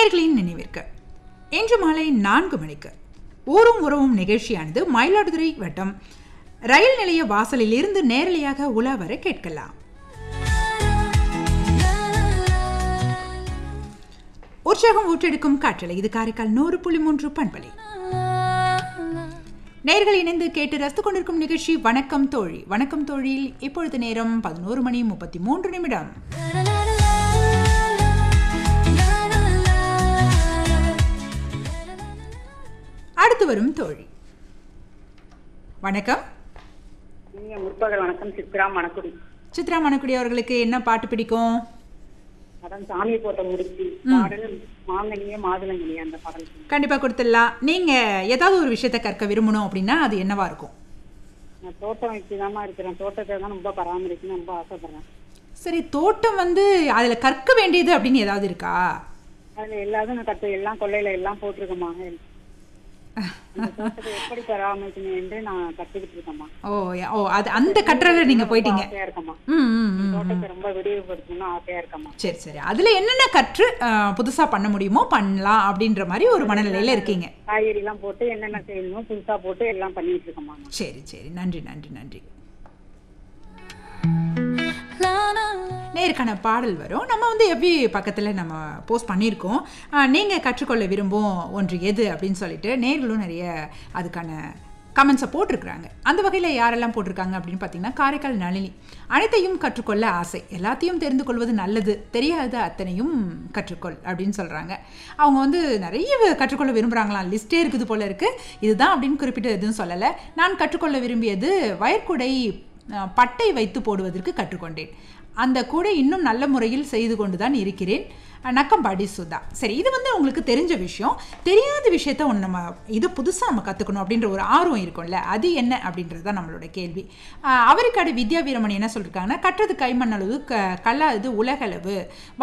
நேர்களின் நினைவிற்கு இன்று மாலை நான்கு மணிக்கு ஊரும் உறவும் நிகழ்ச்சியானது மயிலாடுதுறை வட்டம் ரயில் நிலைய வாசலில் இருந்து நேரலையாக உலா வர கேட்கலாம் உற்சாகம் ஊற்றெடுக்கும் காற்றலை இது காரைக்கால் நூறு புள்ளி மூன்று பண்பலை நேர்கள் இணைந்து கேட்டு ரசித்து கொண்டிருக்கும் நிகழ்ச்சி வணக்கம் தோழி வணக்கம் தோழியில் இப்பொழுது நேரம் பதினோரு மணி முப்பத்தி மூன்று நிமிடம் அடுத்து வரும் தோழி வணக்கம் நீங்க முற்பகல் வணக்கம் சித்ரா மணக்குடி சித்ரா மணக்குடி அவர்களுக்கு என்ன பாட்டு பிடிக்கும் படம் சாமி போட்ட முடிச்சு பாடல் மாங்கனியே மாதுளங்கனியே அந்த பாடல் கண்டிப்பா கொடுத்துடலாம் நீங்க ஏதாவது ஒரு விஷயத்தை கற்க விரும்பணும் அப்படின்னா அது என்னவா இருக்கும் நான் தோட்டம் வச்சுதாம்மா இருக்கிறேன் தோட்டத்தை தான் ரொம்ப பராமரிக்கணும்னு ரொம்ப ஆசைப்படுறேன் சரி தோட்டம் வந்து அதுல கற்க வேண்டியது அப்படின்னு ஏதாவது இருக்கா அதுல எல்லாத்தையும் நான் கட்டு எல்லாம் கொள்ளையில எல்லாம் போட்டிருக்கேம்மா அந்த தோட்டத்தை எப்படி பராமரிக்கணும் என்று நான் கத்துக்கிட்டு இருக்கேம்மா ஓ யா- ஓ அது அந்த கற்றல நீங்க போயிட்டீங்க ஆசையா இருக்கம்மா ம் ம் ம் தோட்டத்தை ரொம்ப விரிவுபடுத்தணும்னு ஆசையா இருக்கம்மா சரி சரி அதுல என்னென்ன கற்று அஹ், புதுசா பண்ண முடியுமோ பண்ணலாம் அப்படின்ற மாதிரி ஒரு மனநிலையில இருக்கீங்க காய்கறி எல்லாம் போட்டு என்னென்ன செய்யணுமோ புதுசா போட்டு எல்லாம் பண்ணிட்டு இருக்கம்மா சரி சரி நன்றி நன்றி நன்றி நேருக்கான பாடல் வரும் நம்ம வந்து எப்படி பக்கத்தில் நம்ம போஸ்ட் பண்ணியிருக்கோம் நீங்கள் கற்றுக்கொள்ள விரும்பும் ஒன்று எது அப்படின்னு சொல்லிட்டு நேர்களும் நிறைய அதுக்கான கமெண்ட்ஸை போட்டிருக்கிறாங்க அந்த வகையில் யாரெல்லாம் போட்டிருக்காங்க அப்படின்னு பார்த்தீங்கன்னா காரைக்கால் நளினி அனைத்தையும் கற்றுக்கொள்ள ஆசை எல்லாத்தையும் தெரிந்து கொள்வது நல்லது தெரியாத அத்தனையும் கற்றுக்கொள் அப்படின்னு சொல்கிறாங்க அவங்க வந்து நிறைய கற்றுக்கொள்ள விரும்புகிறாங்களாம் லிஸ்ட்டே இருக்குது போல இருக்குது இதுதான் அப்படின்னு குறிப்பிட்டு எதுவும் சொல்லலை நான் கற்றுக்கொள்ள விரும்பியது வயற்குடை அஹ், பட்டை வைத்து போடுவதற்கு கற்றுக்கொண்டேன் அந்த கூடை இன்னும் நல்ல முறையில் செய்து கொண்டு தான் இருக்கிறேன் அஹ், நக்கம்பாடி சுதா சரி இது வந்து உங்களுக்கு தெரிஞ்ச விஷயம் தெரியாத விஷயத்த ஒன்று நம்ம இது புதுசாக நம்ம கற்றுக்கணும் அப்படின்ற ஒரு ஆர்வம் இருக்கும்ல அது என்ன அப்படின்றது தான் நம்மளோட கேள்வி அஹ், அவருக்காடு வித்யா வீரமணி என்ன சொல்லியிருக்காங்கன்னா கற்றது கைமண் அளவு க கல்லாது உலகளவு